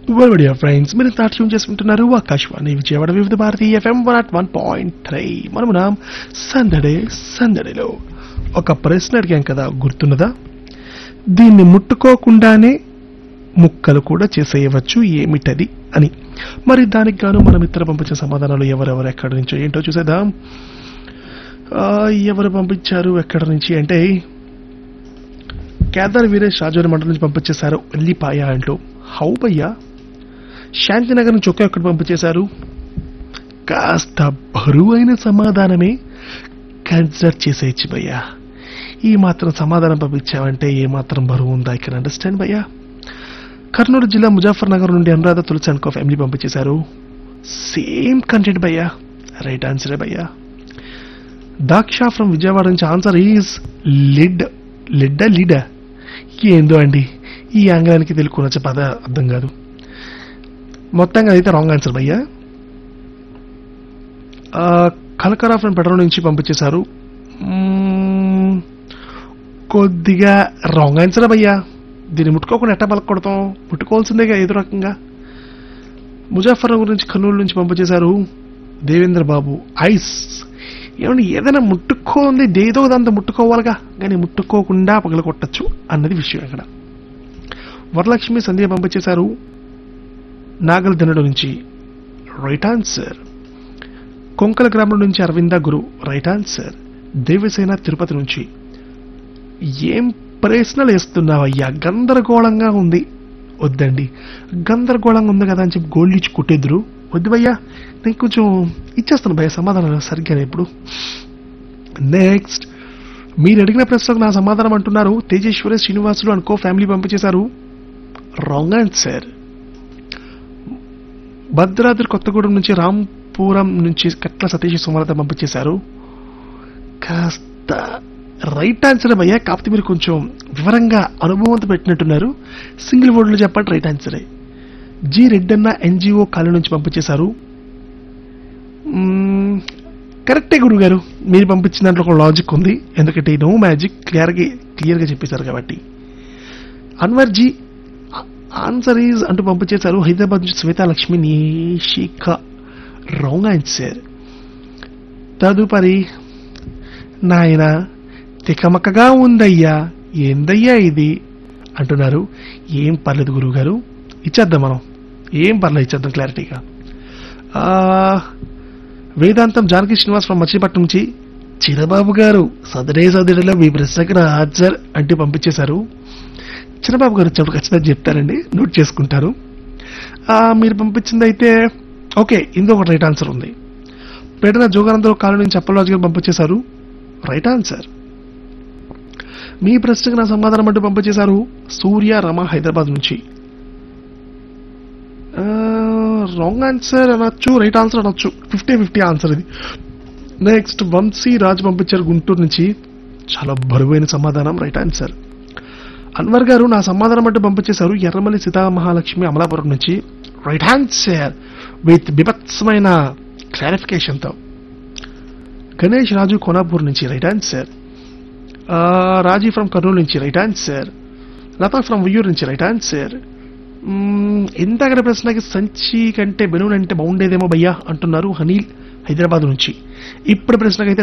well dear friends మీరు start tune చేసుకుంటున్నారు Akashvani Vijayawada Vividh Bharati FM one at one point three మనము నాం సందడే సందడిలో ఒక ప్రశ్న అడిగాం కదా గుర్తున్నదా దీన్ని ముట్టుకోకుండానే ముక్కలు కూడా చేసేయవచ్చు ఏమిటది అని మరి దానికి గాను మనం ఇతర పంపించిన సమాధానాలు ఎవరెవరు ఎక్కడి నుంచో ఏంటో చూసేద్దాం ఆ, ఎవరు పంపించారు ఎక్కడి నుంచి అంటే కేదార్ వీరేష్ రాజోరి మండలం నుంచి పంపించేశారు ఎల్లిపాయ అంటూ హౌ భయ్యా శాంతినగర్ నుంచి ఒకే ఒక్కటి పంపించేశారు కాస్త బరువైన సమాధానమే కన్సిడర్ చేసేయచ్చు భయ్యా ఈ మాత్రం సమాధానం పంపించామంటే ఏ మాత్రం బరువు ఉందా ఐ కెన్ అండర్స్టాండ్ భయ్యా కర్నూలు జిల్లా ముజాఫర్ నగర్ నుండి అనురాధ తులసి అనుకో ఫ్యామిలీ పంపించేశారు సేమ్ కంటెంట్ భయ్యా రైట్ ఆన్సరే భయ్యా దాక్ష ఫ్రమ్ విజయవాడ నుంచి ఆన్సర్ ఈజ్ లిడ్ లిడ్డా లీడా ఏందో అండి ఈ ఆంగ్లానికి తెలుగు నచ్చే పద అర్థం కాదు మొత్తంగా అయితే రాంగ్ ఆన్సర్ భయ్యా ఆ, కలకరా ఫ్రమ్ పెట్రోల్ నుంచి పంపించేశారు మ్మ్, కొద్దిగా రాంగ్ ఆన్సర్ భయ్యా దీన్ని ముట్టుకోకుండా ఎట్టా పలకొడతాం ముట్టుకోవాల్సిందేగా ఏదో రకంగా ముజాఫర్ నగర్ నుంచి కర్నూలు నుంచి పంపించేశారు దేవేంద్ర బాబు ఐస్ ఏమండి ఏదైనా ముట్టుకోంది ఏదో దాంతో ముట్టుకోవాలిగా కానీ ముట్టుకోకుండా పగల కొట్టచ్చు అన్నది విషయం ఇక్కడ వరలక్ష్మి సంధ్య పంపించేశారు నాగల్ దినడు నుంచి రైట్ ఆన్సర్ కొంకల గ్రామం నుంచి అరవింద గురు రైట్ ఆన్సర్ దేవసేన తిరుపతి నుంచి ఏం ప్రశ్నలు వేస్తున్నావయ్యా గందరగోళంగా ఉంది వద్దండి గందరగోళంగా ఉంది కదా అని చెప్పి గోల్డ్ ఇచ్చి కొట్టేద్దరు వద్దు భయ్యా నేను కొంచెం ఇచ్చేస్తాను భయ్యా సమాధానం సరిగ్గా ఇప్పుడు నెక్స్ట్ మీరు అడిగిన ప్రశ్నకు నా సమాధానం అంటున్నారు తేజేశ్వరి శ్రీనివాసులు అనుకో ఫ్యామిలీ పంపించేశారు రాంగ్ ఆన్సర్ భద్రాద్రి కొత్తగూడెం నుంచి రాంపురం నుంచి కట్ల సతీష్ సుమలత పంపించేశారు కాస్త రైట్ ఆన్సర్ భయ్యా కాకపోతే మీరు కొంచెం వివరంగా అనుభవంతో పెట్టినట్టున్నారు సింగిల్ వర్డ్లో చెప్పండి రైట్ ఆన్సరే జి రెడ్డన్న ఎన్జిఓ కాలనీ నుంచి పంపించేశారు మ్మ్, కరెక్టే గురువు గారు మీరు పంపించిన దాంట్లో ఒక లాజిక్ ఉంది ఎందుకంటే నో మ్యాజిక్ క్లియర్గా క్లియర్గా చెప్పేశారు కాబట్టి అన్వర్ జీ ఆన్సర్ ఈజ్ అంటూ పంపించేశారు హైదరాబాద్ నుంచి శ్వేతా లక్ష్మి నిషిక రాంగ్ ఆన్సర్ తదుపరి నాయన తికమకగా ఉందయ్యా ఏందయ్యా ఇది అంటున్నారు ఏం పర్లేదు గురువు గారు ఇచ్చేద్దాం మనం ఏం పర్లేదు ఇచ్చేద్దాం క్లారిటీగా ఆ, వేదాంతం జానకి శ్రీనివాస్ ఫ్రమ్ మచిలీపట్నం నుంచి చిరబాబు గారు సదరే సదడిలో మీ ప్రశ్నకు నా ఆన్సర్ అంటూ పంపించేశారు చిరబాబు గారు వచ్చినప్పుడు ఖచ్చితంగా చెప్తారండి నోట్ చేసుకుంటారు ఆ, మీరు పంపించింది అయితే ఓకే ఇందులో ఒక రైట్ ఆన్సర్ ఉంది పేటన జోగానందరావు కాలనీ నుంచి అప్పలరాజు గారు పంపించేశారు రైట్ ఆన్సర్ మీ ప్రశ్నకు నా సమాధానం అంటూ పంపించేశారు సూర్య రమ హైదరాబాద్ నుంచి రాంగ్ ఆన్సర్ అనొచ్చు రైట్ ఆన్సర్ అనొచ్చు ఫిఫ్టీ ఫిఫ్టీ ఆన్సర్ ఇది నెక్స్ట్ వంశీ రాజు పంపించారు గుంటూరు నుంచి చాలా బరువైన సమాధానం రైట్ ఆన్సర్ అన్వర్ గారు నా సమాధానం అంటూ పంపించేశారు ఎర్రమల్లి సీతామహాలక్ష్మి అమలాపురం నుంచి రైట్ ఆన్సర్ విత్ బిభత్సమైన క్లారిఫికేషన్తో గణేష్ రాజు కోనాపూర్ నుంచి right answer Raji from Kurnool నుంచి right answer Lata from Uyyuru నుంచి రైట్ ఆన్సర్ ఇంతకడ ప్రశ్నకి సంచి కంటే బెలూన్ అంటే బాగుండేదేమో భయ్యా అంటున్నారు హనీల్ హైదరాబాద్ నుంచి ఇప్పుడు ప్రశ్నకైతే